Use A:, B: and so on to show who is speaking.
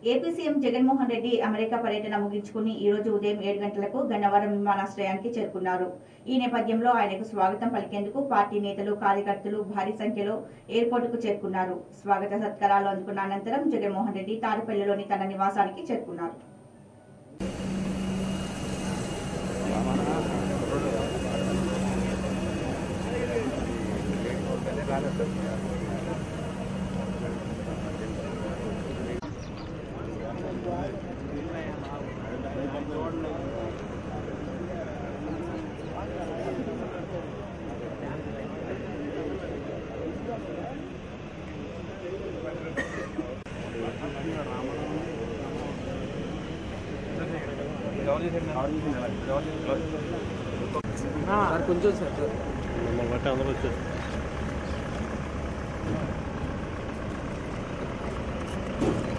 A: AP CM Jaganmohan Reddy America పర్యటన ముగించుకుని ఈ రోజు ఉదయం ఏడు గంటలకు గన్నవరం విమానాశ్రయానికి చేరుకున్నారు ఈ నేపథ్యంలో ఆయనకు స్వాగతం పలికేందుకు పార్టీ నేతలు కార్యకర్తలు భారీ సంఖ్యలో ఎయిర్పోర్టుకు చేరుకున్నారు స్వాగత సత్కారాలు అందుకున్న అనంతరం జగన్మోహన్ రెడ్డి తాడేపల్లిలోని తన నివాసానికి చేరుకున్నారు
B: సార్ కొంచెం సార్ సార్
C: మమ్మల్ని బట్టి అందరూ వచ్చారు
B: ఆ